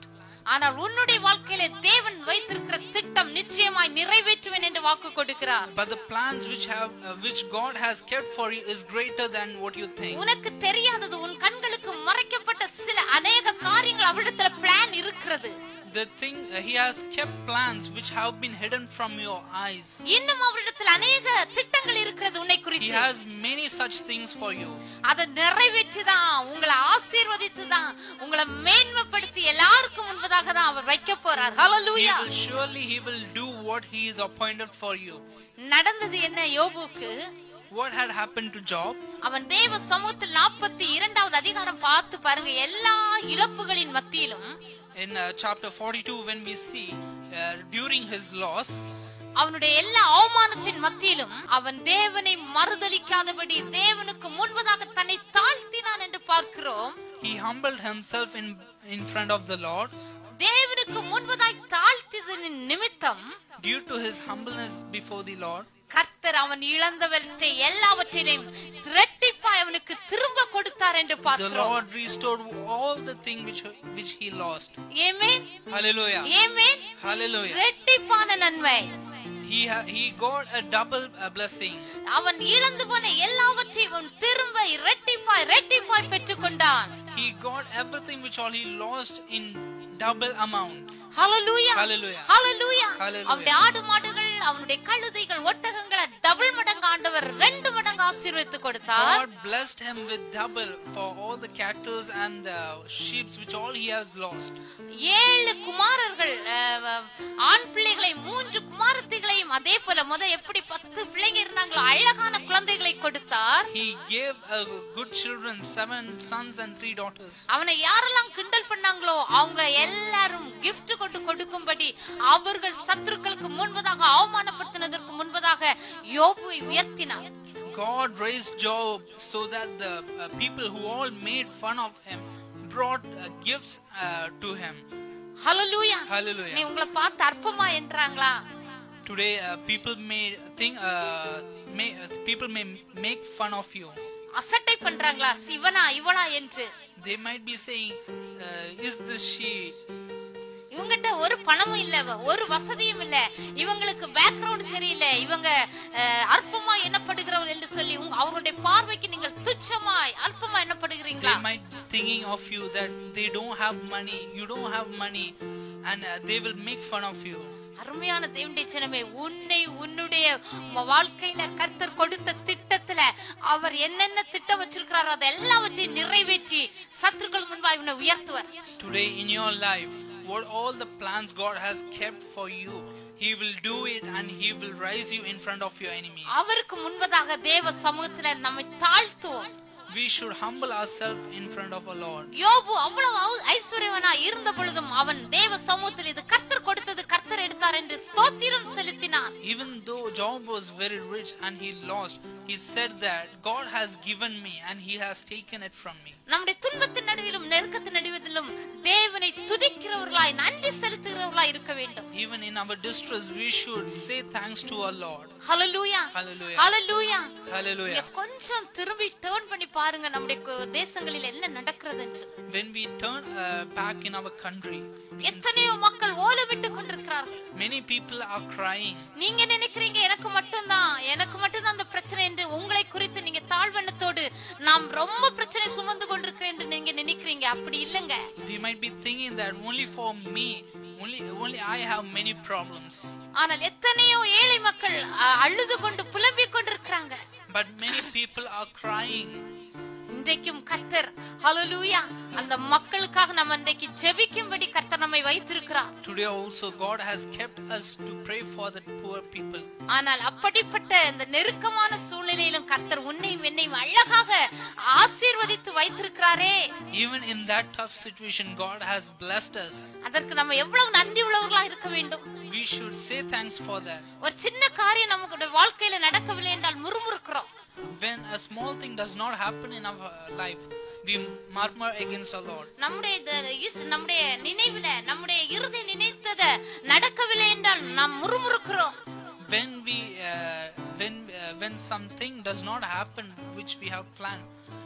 A: ஆனால் உன்னுடைய வாழ்க்கையில தேவன் வைத்திருக்கிற திட்டம் நிச்சயமாய் நிறைவேற்றுவேன் என்று வாக்கு கொடுக்கிறார்
B: But the plans which have uh, which God has kept for you is greater than what you think.
A: உனக்கு தெரியாதது உன் கண்களுக்கு மறைக்கப்பட்ட சில அநேக காரியங்கள் அவரிடத்துல பிளான் இருக்கிறது
B: The thing uh, He has kept plans which have been hidden from your eyes.
A: இன்னும் அவரிடத்தில் அநேக திட்டங்கள் இருக்கிறது உன்னை
B: He
A: குறித்து
B: has many such things for you.
A: அதை நிறைவேற்றிதான் உங்களை ஆசீர்வதித்து தான் உங்களை மேன்மைப்படுத்தி எல்லாருக்கும் முன்பதாக தான் அவர் வைக்க போறார்
B: He
A: hallelujah
B: will surely He will do what He is appointed for you.
A: நடந்தது என்ன யோபுக்கு
B: What had happened to Job?
A: அவன் தேவ சமூகத்தில் நாற்பத்தி இரண்டாவது அதிகாரம் பார்த்து பாருங்க எல்லா இழப்புகளின் மத்தியிலும்
B: In uh, chapter 42, when we see uh, during his loss,
A: அவனுடைய எல்லா அவமானத்தின் மத்தியிலும் அவன் தேவனை மறுதலிக்காதபடி தேவனுக்கு முன்பதாக தன்னை தாழ்த்தினான் என்று பார்க்கிறோம்
B: he humbled himself in in front of the Lord.
A: தேவனுக்கு முன்பதாய் தாழ்த்தியதன் நிமித்தம்
B: Due to his humbleness before the Lord,
A: கர்த்தர் அவன் இழந்தவற்றை எல்லாவற்றிலையும் இரட்டிப்பாய் அவனுக்கு திரும்ப கொடுத்தார் என்று
B: the
A: பார்க்கிறோம்
B: Lord restored all the thing which which he lost.
A: ஏமேன்
B: Hallelujah.
A: ஏமேன்
B: Hallelujah.
A: இரட்டிப்பான நன்மை
B: He ha- he got a double uh, blessing.
A: அவன் இழந்து போன எல்லாவற்றையும் அவன் திரும்ப இரட்டிப்பாய் இரட்டிப்பாய் பெற்றுக்கொண்டான்
B: He got everything which all he lost in double amount.
A: Hallelujah
B: Hallelujah.
A: Hallelujah
B: Hallelujah.
A: அவனுடைய ஆடு மாடுகள் அவனுடைய கழுதைகள் ஒட்டகங்களை டபுள் மடங்கு ஆண்டவர் ரெண்டு மடங்கு ஆசீர்வதித்து கொடுத்தார்
B: God blessed him with double for all the cattle and the sheep which all he has lost.
A: ஏழு குமாரர்கள் அஹ், ஆண் பிள்ளைகளை மூன்று குமாரத்திகளையும் அதே போல முத எப்படி பத்து பிள்ளைங்க இருந்தாங்களோ அழகான குழந்தைகளை கொடுத்தார்
B: He gave a good children seven sons and three daughters.
A: அவனை யாரெல்லாம் கிண்டல் பண்ணாங்களோ அவங்க எல்லாரும் gift கொண்டு கொடுக்கும்படி அவர்கள் சத்துருக்களுக்கு முன்பதாக அவமானப்படுத்தினதற்கு முன்பதாக யோபுவை உயர்த்தினார்
B: God raised Job so that the uh, people who all made fun of him brought uh, gifts uh, to him.
A: Hallelujah
B: Hallelujah.
A: நீ உங்களை பார்த்து அற்பமா என்றாங்களா
B: Today, uh, people may think, uh, may, uh, people may make fun of you.
A: அசட்டை பண்றாங்களா சிவனா இவளா என்று
B: They might be saying, uh, "Is this she?"
A: இவங்கிட்ட ஒரு பணமும் இல்ல ஒரு வசதியும் இல்ல இவங்களுக்கு பேக்ரவுண்ட் சரியில்லை இவங்க அஹ், அற்பமா எண்ணப்படுகிறவர்கள் என்று சொல்லி உங்க- அவருடைய பார்வைக்கு நீங்கள் துச்சமாய் அற்பமா எண்ணப்படுகிறீங்களா
B: They might be thinking of you that they don't have money, you don't have money, and uh, they will make fun of you.
A: அருமையான தேவனுடைய ஜனமே உன்னை உன்னுடைய உங்க வாழ்க்கையில கர்த்தர் கொடுத்த திட்டத்துல அவர் என்னென்ன திட்டம் வச்சிருக்கிறாரோ அதை எல்லாவற்றையும் நிறைவேற்றி சத்துருக்கள் முன்பாக இவனை உயர்த்துவார்
B: Today in your life, what all the plans God has kept for you, He will do it and He will rise you in front of your enemies.
A: அவருக்கு முன்பதாக தேவ சமூகத்துல நம்மை தாழ்த்துவோம்
B: We should humble ourselves in front of our Lord.
A: யோபு அவ்வளவு ஐ- ஐஸ்வர்யவனா இருந்த பொழுதும் அவன் தேவ சமூகத்தில் இது கர்த்தர் கொடுத்தது கர்த்தர் எடுத்தார் என்று ஸ்தோத்திரம் செலுத்தினான்
B: Even though Job was very rich and he lost, he said that God has given me and He has taken it from me.
A: நம்முடைய துன்பத்தின் நடுவிலும் நெருக்கத்தின் நடுவிலும் தேவனை துதிக்கிறவர்களாய் நன்றி செலுத்துகிறவர்களாய் இருக்க வேண்டும்
B: Even in our distress, we should say thanks to our Lord.
A: Hallelujah
B: Hallelujah.
A: Hallelujah
B: Hallelujah.
A: நீங்க கொஞ்சம் திரும்பி டர்ன் பண்ணி பாருங்க நம்முடைய கு- தேசங்களில் என்ன நடக்கிறது என்று
B: When we turn uh, back in our country, we can see
A: எத்தனையோ மக்கள் ஓலமிட்டு கொண்டிருக்கிறார்கள்
B: many people are crying.
A: நீங்க நினைக்கிறீங்க எனக்கு மட்டும்தான் எனக்கு மட்டும்தான் அந்த பிரச்சனை என்று உங்களை குறித்து நீங்க தாழ்வெண்ணத்தோடு நாம் ரொம்ப பிரச்சனை சுமந்து கொண்டிருக்கிறேன் என்று நீங்க நினைக்கிறீங்க அப்படி இல்லைங்க
B: We might be thinking that only for me, only only I have many problems.
A: ஆனால் எத்தனையோ ஏழை மக்கள் அ, அழுது கொண்டு புலம்பிக் கொண்டிருக்கிறாங்க
B: But many people are crying.
A: இன்றைக்கும் கர்த்தர் ஹalleluya அந்த மக்களுக்காக நம்ம இன்றைக்கு ஜெபிக்கும்படி கர்த்தர் நம்மை வைத்திருக்கிறார்
B: Today also God has kept us to pray for the poor people.
A: ஆனால் அப்படிப்பட்ட இந்த நெருக்கமான சூழ்நிலையிலும் கர்த்தர் உன்னையும் என்னையும் அழகாக ஆசீர்வதித்து வைத்திருக்கிறாரே
B: Even in that tough situation, God has blessed us.
A: அதற்கு நம்ம எவ்வளவு நன்றி உள்ளவர்களா இருக்க வேண்டும்
B: We should say thanks for that.
A: ஒரு சின்ன காரியம் நமக்கு வாழ்க்கையில நடக்கவில்லை என்றால் முறுமுறுக்கிறோம்
B: When a small thing does not happen in our life, we murmur against our Lord.
A: நம்முடைய இந்த இஸ்- நம்முடைய நினைவுல நம்முடைய இறுதி நினைத்தத நடக்கவில்லை என்றால் நாம் முறுமுறுக்கிறோம்
B: When we, uh, when uh, when something does not happen which we have planned,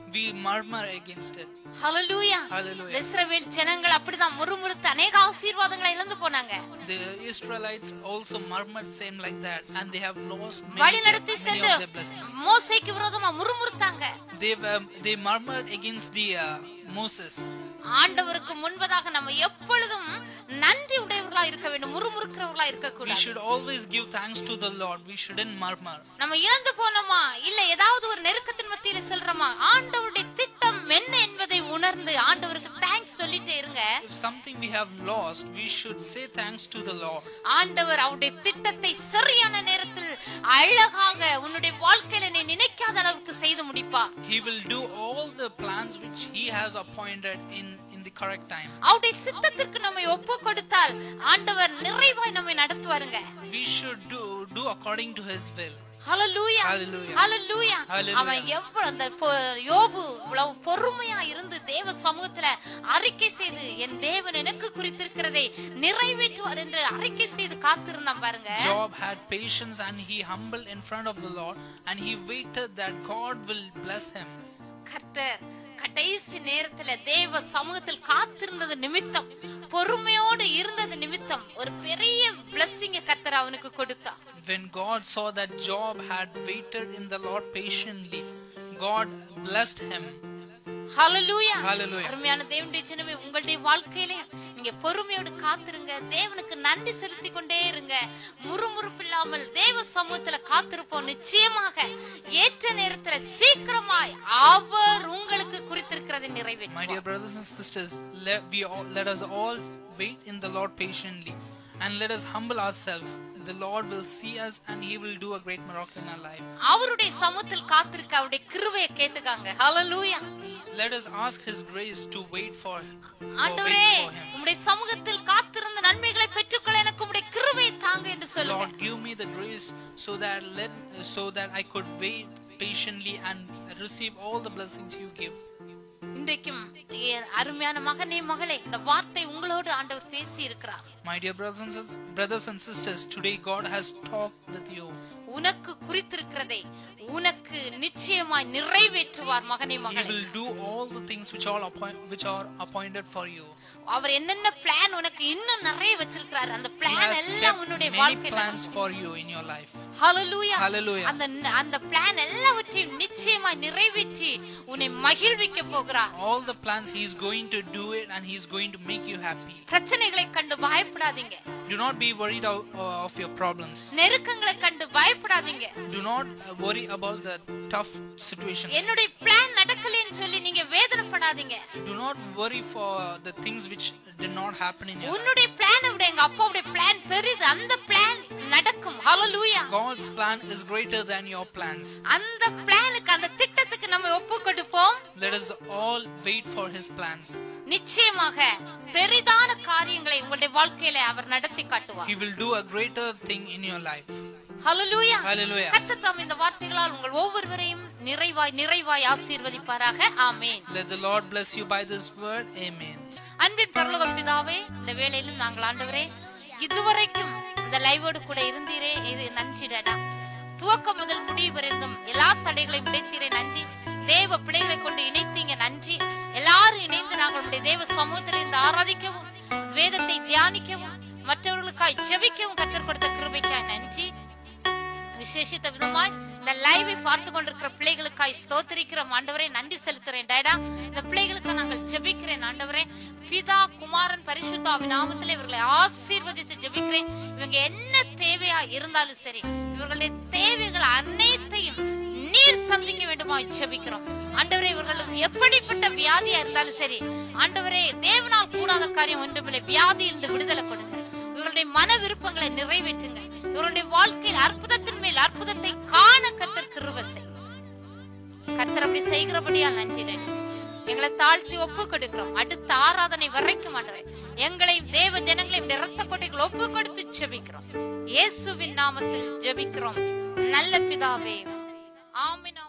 B: we murmur against it.
A: Hallelujah
B: Hallelujah.
A: இஸ்ரவேல் ஜனங்கள் அப்படிதான் முறுமுறுத்து அநேக ஆசீர்வாதங்களை இழந்து போனாங்க
B: The Israelites also murmured same like that, and they have lost
A: வழி
B: many,
A: நடத்தி
B: many
A: சென்று
B: of their blessings.
A: மோசேக்கு விரோதமா முறுமுறுத்தாங்க
B: They were, they murmured against the uh, Moses.
A: ஆண்டவருக்கு முன்பதாக நம்ம எப்பொழுதும் நன்றி உடையவர்களா இருக்க வேண்டும் முறுமுறுக்கிறவர்களா இருக்க
B: We
A: கூடாது
B: should always give thanks to the Lord. We shouldn't murmur.
A: நம்ம இழந்து போனோமா இல்ல ஏதாவது ஒரு நெருக்கத்தின் மத்தியில சொல்றோமா ஆண்டவருடைய திட்டம் என்ன என்பதை உணர்ந்து ஆண்டவருக்கு தேங்க்ஸ் சொல்லிட்டே இருங்க
B: If something we have lost, we should say thanks to the Lord.
A: ஆண்டவர் அவருடைய திட்டத்தை சரியான நேரத்தில் அழகாக உன்னுடைய வாழ்க்கையில நீ நினைக்காத அளவுக்கு செய்து முடிப்பார்
B: He will do all the plans which He has appointed in, in the correct time.
A: அவருடைய சித்தத்திற்கு நம்மை ஒப்பு கொடுத்தால் ஆண்டவர் நிறைவாய் நம்மை நடத்துவாருங்க
B: We should do, do according to His will.
A: Hallelujah
B: Hallelujah.
A: Hallelujah
B: Hallelujah.
A: அவன் எவ்வளவு அந்த பொ- யோபு இவ்வளவு பொறுமையா இருந்து தேவ சமூகத்துல அறிக்கை செய்து என் தேவன் எனக்கு குறித்திருக்கிறதை நிறைவேற்றுவார் என்று அறிக்கை செய்து காத்திருந்தான் பாருங்க
B: Job had patience and he humbled in front of the Lord and he waited that God will bless him.
A: கர்த்தர் கடைசி நேரத்துல தேவ சமூகத்தில் காத்திருந்தது நிமித்தம் பொறுமையோடு இருந்தது நிமித்தம் ஒரு பெரிய பிளஸ்ஸிங்க கர்த்தர் அவனுக்கு கொடுத்தார்
B: When God saw that Job had waited in the Lord patiently, God blessed him.
A: Hallelujah
B: Hallelujah.
A: அருமையான தேவனுடைய ஜனமே உங்களுடைய வாழ்க்கையிலே நீங்க பொறுமையோடு காத்திருங்க தேவனுக்கு நன்றி செலுத்தி கொண்டே இருங்க முறுமுறுப்பு இல்லாமல் தேவ சமூகத்துல காத்திருப்போம் நிச்சயமாக ஏற்ற நேரத்துல சீக்கிரமாய் அவர் உங்களுக்கு குறித்திருக்கிறதை
B: My
A: நிறைவேற்றுவார்
B: dear brothers and sisters, let, we all, let us all wait in the Lord patiently and let us humble ourselves. The Lord will see us and He will do a great miracle in our life.
A: அவருடைய சமூகத்தில் காத்திருக்க அவருடைய கிருபையை கேட்டுக்காங்க ஹalleluya
B: Let us ask His grace to wait for, for,
A: ஆண்டவரே
B: wait for Him.
A: உம்முடைய சமூகத்தில் காத்திருந்த நன்மைகளை பெற்றுக்கொள்ள எனக்கு உம்முடைய கிருபையை தாங்க என்று சொல்லுங்க
B: Lord, give me the grace so that let so that I could wait patiently and receive all the blessings you give.
A: இன்றைக்கும் என் அருமையான மகனே மகளே இந்த வார்த்தை உங்களோடு ஆண்டவர் பேசி இருக்கிறார்
B: My dear brothers and sis- brothers and sisters, today God has talked with you.
A: உனக்கு குறித்திருக்கிறதை உனக்கு நிச்சயமாய் நிறைவேற்றுவார் மகனே
B: He
A: மகளே
B: will do all the things which are appoint, which are appointed for you.
A: அவர் என்னென்ன பிளான் உனக்கு இன்னும் நிறைய வச்சிருக்கிறார் அந்த
B: He
A: பிளான்
B: has
A: எல்லாம்
B: kept
A: உன்னுடைய
B: many
A: வாழ்க்கையில
B: plans for you in your life.
A: Hallelujah
B: Hallelujah.
A: அந்த அந்த பிளான் எல்லாவற்றையும் நிச்சயமாய் நிறைவேற்றி உன்னை மகிழ்விக்க போகிறார்
B: All the plans He is going to do it and He is going to make you happy.
A: பிரச்சனைகளை கண்டு பயப்படாதீங்க
B: Do not be worried of, of your problems.
A: நெருக்கங்களை கண்டு பயப்படாதீங்க
B: Do not uh, worry about the tough situations.
A: என்னுடைய plan நடக்கலைன்னு சொல்லி நீங்க வேதனைப்படாதீங்க
B: Do not worry for the things which did not happen in your life.
A: உன்னுடைய பிளானை விட எங்க அப்பாவுடைய பிளான் பெரிது அந்த பிளான் நடக்கும் ஹalleluya
B: God's plan is greater than your plans.
A: அந்த பிளானுக்கு அந்த திட்டத்துக்கு நம்ம ஒப்பு கொடுப்போம்
B: Let us all wait for His plans.
A: நிச்சயமாக பெரிதான காரியங்களை உங்களுடைய வாழ்க்கையில அவர் நடத்தி காட்டுவார்
B: He will do a greater thing in your life.
A: Hallelujah
B: Hallelujah.
A: கர்த்தர் தாம் இந்த வார்த்தைகளால் உங்கள் ஒவ்வொருவரையும் நிறைவாய் நிறைவாய் ஆசீர்வதிப்பாராக ஆமென்
B: Let the Lord bless you by this word. Amen.
A: அன்பின் பரலோக பிதாவே இந்த வேளையிலும் நாங்கள் ஆண்டவரே இதுவரைக்கும் இந்த லைவோடு கூட இருந்தீரே இது நன்றிடடா துவக்கம் முதல் முடிவு வரைந்தும் எல்லா தடைகளையும் உடைத்தீரே நன்றி தேவ பிள்ளைகளை கொண்டு இணைத்தீங்க நன்றி எல்லாரும் இணைந்து நாங்கள் உடைய தேவ சமூகத்தில் இருந்து ஆராதிக்கவும் வேதத்தை தியானிக்கவும் மற்றவர்களுக்காய் ஜெபிக்கவும் கத்தர் கொடுத்த கிருபைக்காய் நன்றி விசேஷித்த விதமாய் இந்த லைவை பார்த்து கொண்டிருக்கிற பிள்ளைகளுக்காய் ஸ்தோத்திரிக்கிறோம் ஆண்டவரே நன்றி செலுத்துறேன் டேடா இந்த பிள்ளைகளுக்கு நாங்கள் ஜெபிக்கிறேன் ஆண்டவரே பிதா குமாரன் பரிசுத்தாவின் நாமத்திலே இவர்களை ஆசீர்வதித்து ஜெபிக்கிறேன் இவங்க என்ன தேவையா இருந்தாலும் சரி இவர்களுடைய தேவைகள் அனைத்தையும் நீர் சந்திக்க வேண்டுமா ஜெபிக்கிறோம் ஆண்டவரே இவர்களுக்கு எப்படிப்பட்ட வியாதியா இருந்தாலும் சரி ஆண்டவரே தேவனால் கூடாத காரியம் ஒன்றுமில்லை வியாதியிலிருந்து விடுதலை கொடுங்க இவருடைய மன விருப்பங்களை நிறைவேற்றுங்க இவருடைய வாழ்க்கையில் அற்புதத்தின் மேல் அற்புதத்தை காண கத்தர் கிருபை செய் கத்தர் அப்படி செய்கிறபடியால் நன்றி நன்றி. எங்களை தாழ்த்தி ஒப்பு கொடுக்கிறோம் அடுத்த ஆராதனை வரைக்கும் ஆண்டவரே எங்களையும் தேவ ஜனங்களையும் இரத்த கோட்டைகள் ஒப்பு கொடுத்து ஜெபிக்கிறோம் இயேசுவின் நாமத்தில் ஜெபிக்கிறோம் நல்ல பிதாவே ஆமென்